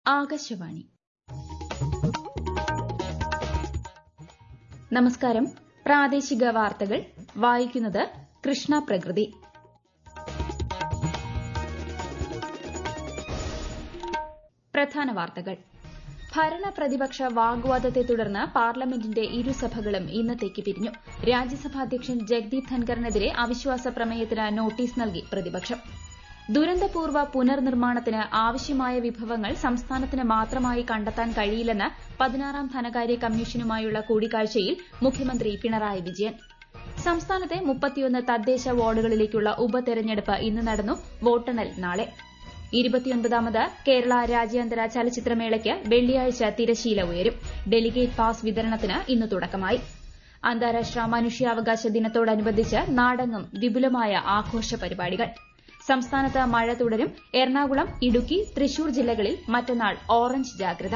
ആകാശവാണി നമസ്കാരം പ്രാദേശിക വാർത്തകൾ വായിക്കുന്നത് കൃഷ്ണ പ്രകൃതി പ്രധാന വാർത്തകൾ ഭരണ പ്രതിപക്ഷ വാഗ്വാദത്തെ തുടർന്ന് പാർലമെന്റിന്റെ ഇരുസഭകളും ഇന്നത്തേക്ക് പിരിഞ്ഞു രാജ്യസഭാ അധ്യക്ഷൻ ജഗ്ദീപ് ധൻഖറിനെതിരെ അവിശ്വാസ പ്രമേയത്തിന് നോട്ടീസ് നൽകി പ്രതിപക്ഷം ദുരന്തപൂർവ്വ പുനർനിർമ്മാണത്തിന് ആവശ്യമായ വിഭവങ്ങൾ സംസ്ഥാനത്തിന് മാത്രമായി കണ്ടെത്താൻ കഴിയില്ലെന്ന് പതിനാറാം ധനകാര്യ കമ്മീഷനുമായുള്ള കൂടിക്കാഴ്ചയിൽ മുഖ്യമന്ത്രി പിണറായി വിജയൻ സംസ്ഥാനത്തെ മുപ്പത്തിയൊന്ന് തദ്ദേശ വാർഡുകളിലേക്കുള്ള ഉപതെരഞ്ഞെടുപ്പ് ഇന്ന് നടന്നു വോട്ടെണ്ണൽ നാളെ ഇരുപത്തിയൊൻപതാമത് കേരള രാജ്യാന്തര ചലച്ചിത്രമേളയ്ക്ക് വെള്ളിയാഴ്ച തിരശീല ഉയരും ഡെലിഗേറ്റ് പാസ് വിതരണത്തിന് ഇന്ന് തുടക്കമായി അന്താരാഷ്ട്ര മനുഷ്യാവകാശ ദിനത്തോടനുബന്ധിച്ച് നാടെങ്ങും വിപുലമായ ആഘോഷ പരിപാടികൾ സംസ്ഥാനത്ത് മഴ തുടരും എറണാകുളം ഇടുക്കി തൃശൂർ ജില്ലകളിൽ മറ്റന്നാൾ ഓറഞ്ച് ജാഗ്രത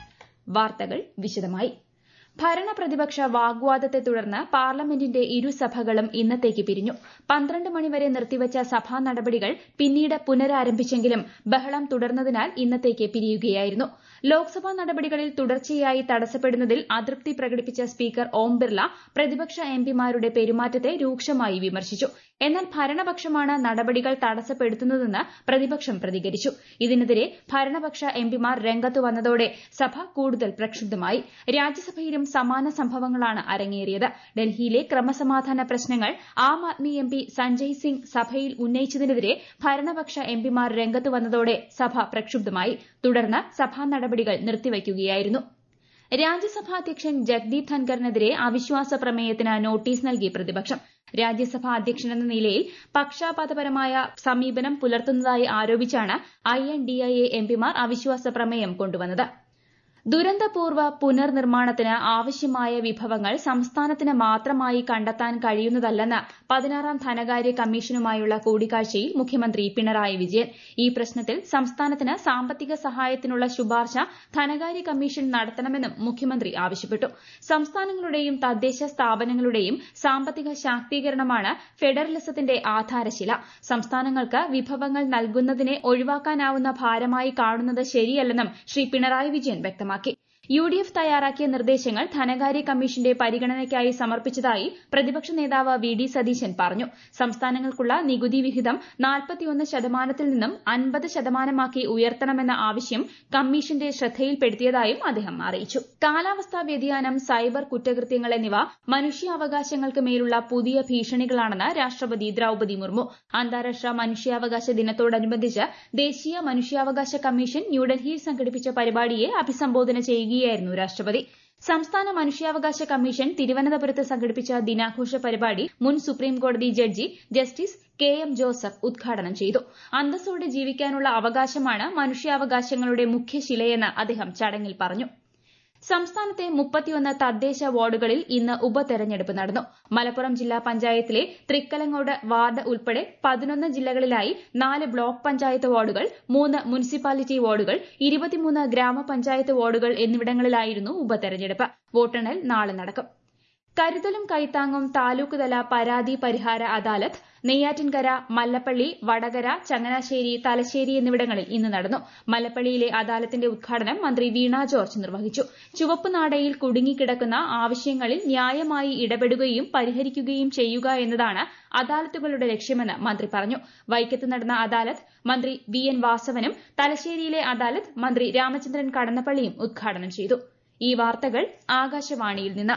വാർത്തകൾ വിശദമായി ഭരണ പ്രതിപക്ഷ വാഗ്വാദത്തെ തുടർന്ന് പാർലമെന്റിന്റെ ഇരുസഭകളും ഇന്നത്തേക്ക് പിരിഞ്ഞു പന്ത്രണ്ട് മണിവരെ നിർത്തിവച്ച സഭാ നടപടികൾ പിന്നീട് പുനരാരംഭിച്ചെങ്കിലും ബഹളം തുടർന്നതിനാൽ ഇന്നത്തേക്ക് പിരിയുകയായിരുന്നു ലോക്സഭാ നടപടികളിൽ തുടർച്ചയായി തടസ്സപ്പെടുന്നതിൽ അതൃപ്തി പ്രകടിപ്പിച്ച സ്പീക്കർ ഓം ബിർല പ്രതിപക്ഷ എംപിമാരുടെ പെരുമാറ്റത്തെ രൂക്ഷമായി വിമർശിച്ചു എന്നാൽ ഭരണപക്ഷമാണ് നടപടികൾ തടസ്സപ്പെടുത്തുന്നതെന്ന് പ്രതിപക്ഷം പ്രതികരിച്ചു ഇതിനെതിരെ ഭരണപക്ഷ എംപിമാർ രംഗത്തു വന്നതോടെ സഭ കൂടുതൽ പ്രക്ഷുബ്ധമായി രാജ്യസഭയിലും സമാന സംഭവങ്ങളാണ് അരങ്ങേറിയത് ഡൽഹിയിലെ ക്രമസമാധാന പ്രശ്നങ്ങൾ ആം ആദ്മി എംപി സഞ്ജയ് സിംഗ് സഭയിൽ ഉന്നയിച്ചതിനെതിരെ ഭരണപക്ഷ എംപിമാർ രംഗത്തു വന്നതോടെ സഭ പ്രക്ഷുബ്ധമായി തുടർന്ന് സഭാ നടപടികൾ നിർത്തിവയ്ക്കുകയായിരുന്നു രാജ്യസഭാ അധ്യക്ഷൻ ജഗ്ദീപ് ധൻഖറിനെതിരെ അവിശ്വാസ പ്രമേയത്തിന് നോട്ടീസ് നൽകി പ്രതിപക്ഷം രാജ്യസഭാ അധ്യക്ഷനെന്ന നിലയിൽ പക്ഷാപാതപരമായ സമീപനം പുലർത്തുന്നതായി ആരോപിച്ചാണ് I N D I A എംപിമാർ അവിശ്വാസ പ്രമേയം കൊണ്ടുവന്നത് ദുരന്തപൂർവ്വ പുനർനിർമ്മാണത്തിന് ആവശ്യമായ വിഭവങ്ങൾ സംസ്ഥാനത്തിന് മാത്രമായി കണ്ടെത്താൻ കഴിയുന്നതല്ലെന്ന് പതിനാറാം ധനകാര്യ കമ്മീഷനുമായുള്ള കൂടിക്കാഴ്ചയിൽ മുഖ്യമന്ത്രി പിണറായി വിജയൻ ഈ പ്രശ്നത്തിൽ സംസ്ഥാനത്തിന് സാമ്പത്തിക സഹായത്തിനുള്ള ശുപാർശ ധനകാര്യ കമ്മീഷൻ നടത്തണമെന്നും മുഖ്യമന്ത്രി ആവശ്യപ്പെട്ടു സംസ്ഥാനങ്ങളുടെയും തദ്ദേശ സ്ഥാപനങ്ങളുടെയും സാമ്പത്തിക ശാക്തീകരണമാണ് ഫെഡറലിസത്തിന്റെ ആധാരശില സംസ്ഥാനങ്ങൾക്ക് വിഭവങ്ങൾ നൽകുന്നതിനെ ഒഴിവാക്കാനാവുന്ന ഭാരമായി കാണുന്നത് ശരിയല്ലെന്നും ശ്രീ പിണറായി വിജയൻ വ്യക്തമാക്കി യു ഡി എഫ് തയ്യാറാക്കിയ നിർദ്ദേശങ്ങൾ ധനകാര്യ കമ്മീഷന്റെ പരിഗണനയ്ക്കായി സമർപ്പിച്ചതായി പ്രതിപക്ഷ നേതാവ് വി ഡി സതീശൻ പറഞ്ഞു സംസ്ഥാനങ്ങൾക്കുള്ള നികുതി വിഹിതം നാൽപ്പത്തിയൊന്ന് ശതമാനത്തിൽ നിന്നും അൻപത് ശതമാനമാക്കി ഉയർത്തണമെന്ന ആവശ്യം കമ്മീഷന്റെ ശ്രദ്ധയിൽപ്പെടുത്തിയതായും അദ്ദേഹം അറിയിച്ചു കാലാവസ്ഥാ വ്യതിയാനം സൈബർ കുറ്റകൃത്യങ്ങൾ എന്നിവ മനുഷ്യാവകാശങ്ങൾക്ക് മേലുള്ള പുതിയ ഭീഷണികളാണെന്ന് രാഷ്ട്രപതി ദ്രൌപതി മുർമു അന്താരാഷ്ട്ര മനുഷ്യാവകാശ ദിനത്തോടനുബന്ധിച്ച് ദേശീയ മനുഷ്യാവകാശ കമ്മീഷൻ ന്യൂഡൽഹിയിൽ സംഘടിപ്പിച്ച പരിപാടിയെ അഭിസംബോധന ചെയ്യുകയായിരുന്നു രാഷ്ട്രപതി സംസ്ഥാന മനുഷ്യാവകാശ കമ്മീഷൻ തിരുവനന്തപുരത്ത് സംഘടിപ്പിച്ച ദിനാഘോഷ പരിപാടി മുൻ സുപ്രീം കോടതി judge justice K M Joseph ഉദ്ഘാടനം ചെയ്തു അന്തസ്സോടെ ജീവിക്കാനുള്ള അവകാശമാണ് മനുഷ്യാവകാശങ്ങളുടെ മുഖ്യശിലയെന്ന് അദ്ദേഹം ചടങ്ങിൽ പറഞ്ഞു സംസ്ഥാനത്തെ മുപ്പത്തിയൊന്ന് തദ്ദേശ വാർഡുകളിൽ ഇന്ന് ഉപതെരഞ്ഞെടുപ്പ് നടന്നു മലപ്പുറം ജില്ലാ പഞ്ചായത്തിലെ തൃക്കലങ്ങോട് വാർഡ് ഉൾപ്പെടെ പതിനൊന്ന് ജില്ലകളിലായി നാല് ബ്ലോക്ക് പഞ്ചായത്ത് വാർഡുകൾ മൂന്ന് മുനിസിപ്പാലിറ്റി വാർഡുകൾ ഇരുപത്തിമൂന്ന് ഗ്രാമപഞ്ചായത്ത് വാർഡുകൾ എന്നിവിടങ്ങളിലായിരുന്നു ഉപതെരഞ്ഞെടുപ്പ് വോട്ടെണ്ണൽ നാളെ നടക്കും കരുതലും കൈത്താങ്ങും താലൂക്ക് തല പരാതി പരിഹാര അദാലത്ത് നെയ്യാറ്റിൻകര മല്ലപ്പള്ളി വടകര ചങ്ങനാശ്ശേരി തലശ്ശേരി എന്നിവിടങ്ങളിൽ ഇന്ന് നടന്നു മല്ലപ്പള്ളിയിലെ അദാലത്തിന്റെ ഉദ്ഘാടനം മന്ത്രി വീണ ജോർജ് നിർവഹിച്ചു ചുവപ്പ് നാടയിൽ കുടുങ്ങിക്കിടക്കുന്ന ആവശ്യങ്ങളിൽ ന്യായമായി ഇടപെടുകയും പരിഹരിക്കുകയും ചെയ്യുക എന്നതാണ് അദാലത്തുകളുടെ ലക്ഷ്യമെന്ന് മന്ത്രി പറഞ്ഞു വൈക്കത്ത് നടന്ന അദാലത്ത് മന്ത്രി വി എൻ വാസവനും തലശ്ശേരിയിലെ അദാലത്ത് മന്ത്രി രാമചന്ദ്രൻ കടന്നപ്പള്ളിയും ഉദ്ഘാടനം ചെയ്തു ഈ വാർത്തകൾ ആകാശവാണിയിൽ നിന്ന്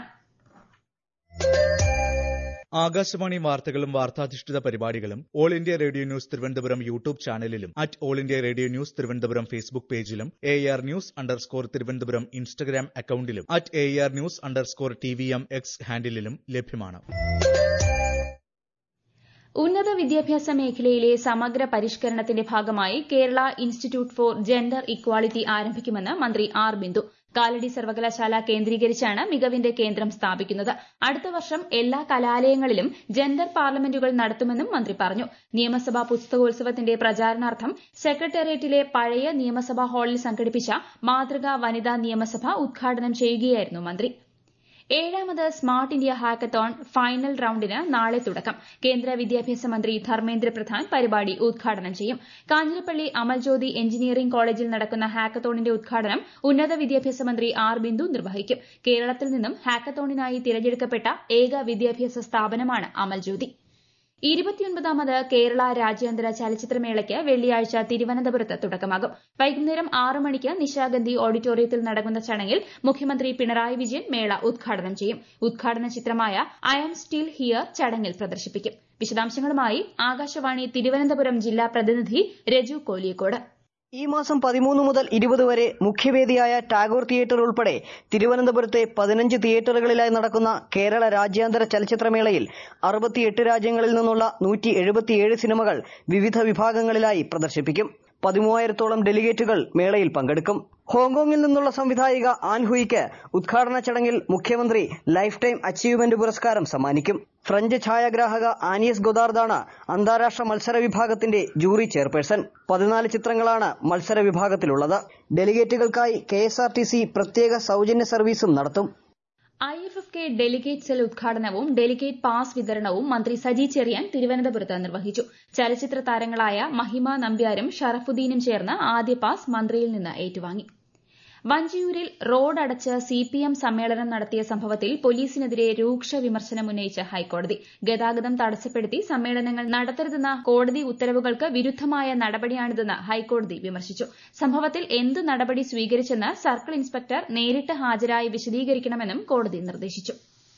ആകാശവാണി വാർത്തകളും വാർത്താധിഷ്ഠിത പരിപാടികളും all India radio news Thiruvananthapuram YouTube ചാനലിലും at all India radio news Thiruvananthapuram Facebook പേജിലും A R news underscore Thiruvananthapuram Instagram അക്കൌണ്ടിലും at A R news underscore T V M X ഹാൻഡിലും ലഭ്യമാണ് ഉന്നത വിദ്യാഭ്യാസ മേഖലയിലെ സമഗ്ര പരിഷ്കരണത്തിന്റെ ഭാഗമായി Kerala institute for gender equality ആരംഭിക്കുമെന്ന് മന്ത്രി ആർ ബിന്ദു കാലടി സർവകലാശാല കേന്ദ്രീകരിച്ചാണ് മികവിന്റെ കേന്ദ്രം സ്ഥാപിക്കുന്നത് അടുത്ത വർഷം എല്ലാ കലാലയങ്ങളിലും ജെൻഡർ പാർലമെന്റുകൾ നടത്തുമെന്നും മന്ത്രി പറഞ്ഞു നിയമസഭാ പുസ്തകോത്സവത്തിന്റെ പ്രചാരണാർത്ഥം സെക്രട്ടേറിയറ്റിലെ പഴയ നിയമസഭാ ഹാളിൽ സംഘടിപ്പിച്ച മാതൃകാ വനിതാ നിയമസഭ ഉദ്ഘാടനം ചെയ്യുകയായിരുന്നു മന്ത്രി ഏഴാമത് സ്മാർട്ട് ഇന്ത്യ ഹാക്കത്തോൺ ഫൈനൽ റൌണ്ടിന് നാളെ തുടക്കം കേന്ദ്ര വിദ്യാഭ്യാസ മന്ത്രി ധർമ്മേന്ദ്ര പ്രധാൻ പരിപാടി ഉദ്ഘാടനം ചെയ്യും കാഞ്ഞിരപ്പള്ളി അമൽജ്യോതി എഞ്ചിനീയറിംഗ് കോളേജിൽ നടക്കുന്ന ഹാക്കത്തോണിന്റെ ഉദ്ഘാടനം ഉന്നത വിദ്യാഭ്യാസ മന്ത്രി ആർ ബിന്ദു നിർവഹിക്കും കേരളത്തിൽ നിന്നും ഹാക്കത്തോണിനായി തിരഞ്ഞെടുക്കപ്പെട്ട ഏക വിദ്യാഭ്യാസ സ്ഥാപനമാണ് അമൽജ്യോതി ഇരുപത്തിയൊൻപതാമത് കേരള രാജ്യാന്തര ചലച്ചിത്രമേളയ്ക്ക് വെള്ളിയാഴ്ച തിരുവനന്തപുരത്ത് തുടക്കമാകും വൈകുന്നേരം ആറ് മണിക്ക് നിശാഗന്ധി ഓഡിറ്റോറിയത്തിൽ നടക്കുന്ന ചടങ്ങിൽ മുഖ്യമന്ത്രി പിണറായി വിജയൻ മേള ഉദ്ഘാടനം ചെയ്യും ഉദ്ഘാടന ചിത്രമായ ഐ ആം സ്റ്റിൽ ഹിയർ ചടങ്ങിൽ പ്രദർശിപ്പിക്കും വിശദാംശങ്ങളുമായി ആകാശവാണി തിരുവനന്തപുരം ജില്ലാ പ്രതിനിധി രജു കോലിയക്കോട് ഈ മാസം പതിമൂന്ന് മുതൽ ഇരുപത് വരെ മുഖ്യവേദിയായ ടാഗോർ തിയേറ്റർ ഉൾപ്പെടെ തിരുവനന്തപുരത്തെ പതിനഞ്ച് തിയേറ്ററുകളിലായി നടക്കുന്ന കേരള രാജ്യാന്തര ചലച്ചിത്രമേളയിൽ അറുപത്തിയെട്ട് രാജ്യങ്ങളിൽ നിന്നുള്ള നൂറ്റി എഴുപത്തിയേഴ് സിനിമകൾ വിവിധ വിഭാഗങ്ങളിലായി പ്രദർശിപ്പിക്കും പതിമൂവായിരത്തോളം ഡെലിഗേറ്റുകൾ മേളയിൽ പങ്കെടുക്കും ഹോങ്കോങ്ങിൽ നിന്നുള്ള സംവിധായിക ആൻ ഹുയിക്ക് ഉദ്ഘാടന ചടങ്ങിൽ മുഖ്യമന്ത്രി ലൈഫ് ടൈം അച്ചീവ്മെന്റ് പുരസ്കാരം സമ്മാനിക്കും ഫ്രഞ്ച് ഛായാഗ്രാഹക ആനിയസ് ഗൊദാർദാണ് അന്താരാഷ്ട്ര മത്സര വിഭാഗത്തിന്റെ ജൂറി ചെയർപേഴ്സൺ പതിനാല് ചിത്രങ്ങളാണ് മത്സര വിഭാഗത്തിലുള്ളത് ഡെലിഗേറ്റുകൾക്കായി K S R T C പ്രത്യേക സൗജന്യ സർവീസും നടത്തും I F F K delegate cell ഉദ്ഘാടനവും ഡെലിഗേറ്റ് പാസ് വിതരണവും മന്ത്രി സജി ചെറിയാൻ തിരുവനന്തപുരത്ത് നിർവഹിച്ചു ചലച്ചിത്ര താരങ്ങളായ മഹിമ നമ്പ്യാരും ഷറഫുദ്ദീനും ചേർന്ന് ആദ്യ പാസ് മന്ത്രിയിൽ നിന്ന് ഏറ്റുവാങ്ങി വഞ്ചിയൂരിൽ റോഡ് അടച്ച് സിപിഎം സമ്മേളനം നടത്തിയ സംഭവത്തിൽ പോലീസിനെതിരെ രൂക്ഷ വിമർശനം ഉന്നയിച്ച് ഹൈക്കോടതി ഗതാഗതം തടസ്സപ്പെടുത്തി സമ്മേളനങ്ങൾ നടത്തരുതെന്ന കോടതി ഉത്തരവുകൾക്ക് വിരുദ്ധമായ നടപടിയാണിതെന്ന് ഹൈക്കോടതി വിമർശിച്ചു സംഭവത്തിൽ എന്ത് നടപടി സ്വീകരിച്ചെന്ന് സർക്കിൾ ഇൻസ്പെക്ടർ നേരിട്ട് ഹാജരായി വിശദീകരിക്കണമെന്നും കോടതി നിർദ്ദേശിച്ചു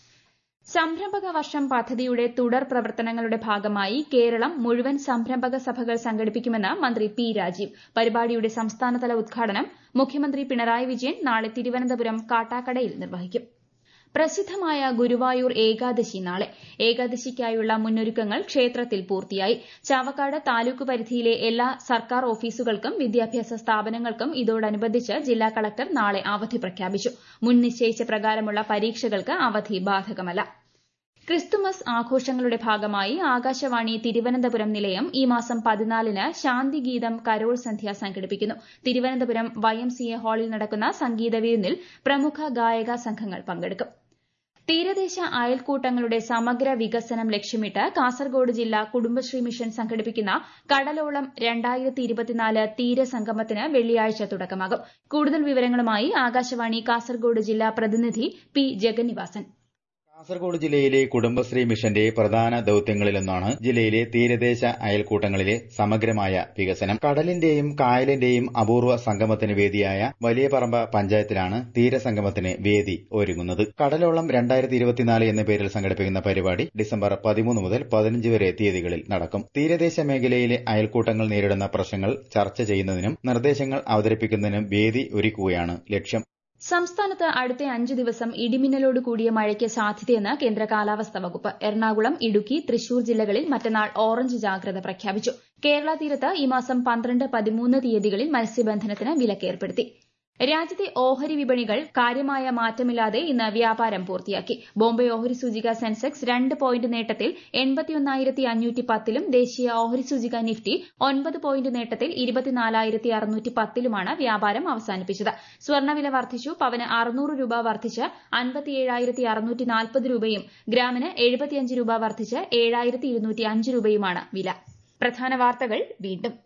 സംരംഭക വർഷം പദ്ധതിയുടെ തുടർ പ്രവർത്തനങ്ങളുടെ ഭാഗമായി കേരളം മുഴുവൻ സംരംഭക സഭകൾ സംഘടിപ്പിക്കുമെന്ന് മന്ത്രി പി രാജീവ് പരിപാടിയുടെ സംസ്ഥാനതല ഉദ്ഘാടനം മുഖ്യമന്ത്രി പിണറായി വിജയൻ നാളെ തിരുവനന്തപുരം കാട്ടാക്കടയിൽ നിർവഹിക്കും പ്രസിദ്ധമായ ഗുരുവായൂർ ഏകാദശി നാളെ ഏകാദശിക്കായുള്ള മുന്നൊരുക്കങ്ങൾ ക്ഷേത്രത്തിൽ പൂർത്തിയായി ചാവക്കാട് താലൂക്ക് പരിധിയിലെ എല്ലാ സർക്കാർ ഓഫീസുകൾക്കും വിദ്യാഭ്യാസ സ്ഥാപനങ്ങൾക്കും ഇതോടനുബന്ധിച്ച് ജില്ലാ കളക്ടർ നാളെ അവധി പ്രഖ്യാപിച്ചു മുൻ നിശ്ചയിച്ച പ്രകാരമുള്ള പരീക്ഷകൾക്ക് അവധി ബാധകമല്ല ക്രിസ്തുമസ് ആഘോഷങ്ങളുടെ ഭാഗമായി ആകാശവാണി തിരുവനന്തപുരം നിലയം ഈ മാസം പതിനാലിന് ശാന്തിഗീതം കരോൾ സന്ധ്യ സംഘടിപ്പിക്കുന്നു Thiruvananthapuram Y M C A ഹാളിൽ നടക്കുന്ന സംഗീത വിരുന്നിൽ പ്രമുഖ ഗായക സംഘങ്ങൾ പങ്കെടുക്കും തീരദേശ അയൽക്കൂട്ടങ്ങളുടെ സമഗ്ര വികസനം ലക്ഷ്യമിട്ട് കാസർഗോഡ് ജില്ലാ കുടുംബശ്രീ മിഷൻ സംഘടിപ്പിക്കുന്ന കടലോളം രണ്ടായിരത്തി ഇരുപത്തിനാല് തീരസംഗമത്തിന് വെള്ളിയാഴ്ച തുടക്കമാകും കൂടുതൽ വിവരങ്ങളുമായി ആകാശവാണി കാസർഗോഡ് ജില്ലാ പ്രതിനിധി പി ജഗന്നിവാസൻ കാസർഗോഡ് ജില്ലയിലെ കുടുംബശ്രീ മിഷന്റെ പ്രധാന ദൌത്യങ്ങളിലൊന്നാണ് ജില്ലയിലെ തീരദേശ അയൽക്കൂട്ടങ്ങളിലെ സമഗ്രമായ വികസനം കടലിന്റെയും കായലിന്റെയും അപൂർവ സംഗമത്തിന് വേദിയായ വലിയ പറമ്പ പഞ്ചായത്തിലാണ് തീരസംഗമത്തിന് വേദി ഒരുങ്ങുന്നത് കടലോളം രണ്ടായിരത്തി ഇരുപത്തിനാല് എന്ന പേരിൽ സംഘടിപ്പിക്കുന്ന പരിപാടി ഡിസംബർ പതിമൂന്ന് മുതൽ പതിനഞ്ച് വരെ തീയതികളിൽ നടക്കും തീരദേശ മേഖലയിലെ അയൽക്കൂട്ടങ്ങൾ നേരിടുന്ന പ്രശ്നങ്ങൾ ചർച്ച ചെയ്യുന്നതിനും നിർദ്ദേശങ്ങൾ അവതരിപ്പിക്കുന്നതിനും വേദി ഒരുക്കുകയാണ് ലക്ഷ്യം സംസ്ഥാനത്ത് അടുത്ത അഞ്ച് ദിവസം ഇടിമിന്നലോട് കൂടിയ മഴയ്ക്ക് സാധ്യതയെന്ന് കേന്ദ്ര കാലാവസ്ഥാ വകുപ്പ് എറണാകുളം ഇടുക്കി തൃശൂർ ജില്ലകളിൽ മറ്റന്നാൾ ഓറഞ്ച് ജാഗ്രത പ്രഖ്യാപിച്ചു കേരള തീരത്ത് ഈ മാസം പന്ത്രണ്ട് പതിമൂന്ന് തീയതികളിൽ മത്സ്യബന്ധനത്തിന് വിലക്കേർപ്പെടുത്തി രാജ്യത്തെ ഓഹരി വിപണികൾ കാര്യമായ മാറ്റമില്ലാതെ ഇന്ന് വ്യാപാരം പൂർത്തിയാക്കി ബോംബെ ഓഹരി സൂചിക സെൻസെക്സ് രണ്ട് പോയിന്റ് നേട്ടത്തിൽ എൺപത്തിയൊന്നായിരത്തി അഞ്ഞൂറ്റി പത്തിലും ദേശീയ ഓഹരി സൂചിക നിഫ്റ്റി ഒൻപത് പോയിന്റ് നേട്ടത്തിൽ ഇരുപത്തിനാലായിരത്തി അറുന്നൂറ്റി പത്തിലുമാണ് വ്യാപാരം അവസാനിപ്പിച്ചത് സ്വർണ്ണവില വർദ്ധിച്ചു പവന് അറുന്നൂറ് രൂപ വർദ്ധിച്ച് അൻപത്തിയേഴായിരത്തി അറുന്നൂറ്റി നാൽപ്പത് രൂപയും ഗ്രാമിന് എഴുപത്തിയഞ്ച് രൂപ വർദ്ധിച്ച് ഏഴായിരത്തി ഇരുന്നൂറ്റി അഞ്ച് രൂപയുമാണ് വില പ്രധാന വാർത്തകൾ വീണ്ടും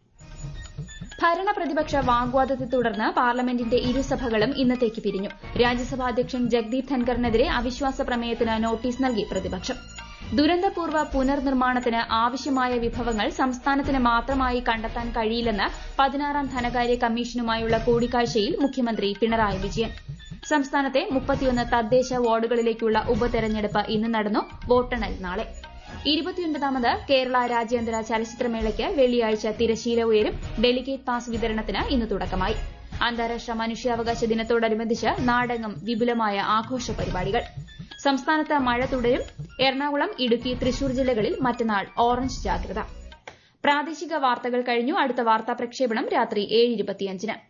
ഭരണപ്രതിപക്ഷ വാഗ്വാദത്തെ തുടർന്ന് പാർലമെന്റിന്റെ ഇരുസഭകളും ഇന്നത്തേക്ക് പിരിഞ്ഞു രാജ്യസഭാ അധ്യക്ഷൻ ജഗ്ദീപ് ധൻഖറിനെതിരെ അവിശ്വാസ പ്രമേയത്തിന് നോട്ടീസ് നൽകി പ്രതിപക്ഷം ദുരന്തപൂർവ്വ പുനർനിർമ്മാണത്തിന് ആവശ്യമായ വിഭവങ്ങൾ സംസ്ഥാനത്തിന് മാത്രമായി കണ്ടെത്താൻ കഴിയില്ലെന്ന് പതിനാറാം ധനകാര്യ കമ്മീഷനുമായുള്ള കൂടിക്കാഴ്ചയിൽ മുഖ്യമന്ത്രി പിണറായി വിജയൻ സംസ്ഥാനത്തെ മുപ്പത്തിയൊന്ന് തദ്ദേശ വാർഡുകളിലേക്കുള്ള ഉപതെരഞ്ഞെടുപ്പ് ഇന്ന് നടന്നു വോട്ടെണ്ണൽ നാളെ ഇരുപത്തിയൊൻപതാമത് കേരള രാജ്യാന്തര ചലച്ചിത്രമേളയ്ക്ക് വെള്ളിയാഴ്ച തിരശീല ഉയരും ഡെലിഗേറ്റ് പാസ് വിതരണത്തിന് ഇന്ന് തുടക്കമായി അന്താരാഷ്ട്ര മനുഷ്യാവകാശ ദിനത്തോടനുബന്ധിച്ച് നാടെങ്ങും വിപുലമായ ആഘോഷ പരിപാടികൾ സംസ്ഥാനത്ത് മഴ തുടരും എറണാകുളം ഇടുക്കി തൃശൂർ ജില്ലകളിൽ മറ്റന്നാൾ ഓറഞ്ച് ജാഗ്രത പ്രാദേശിക വാർത്തകൾ കഴിഞ്ഞു അടുത്ത വാർത്താ പ്രക്ഷേപണം രാത്രി ഏഴ് ഇരുപത്തിയഞ്ചിന്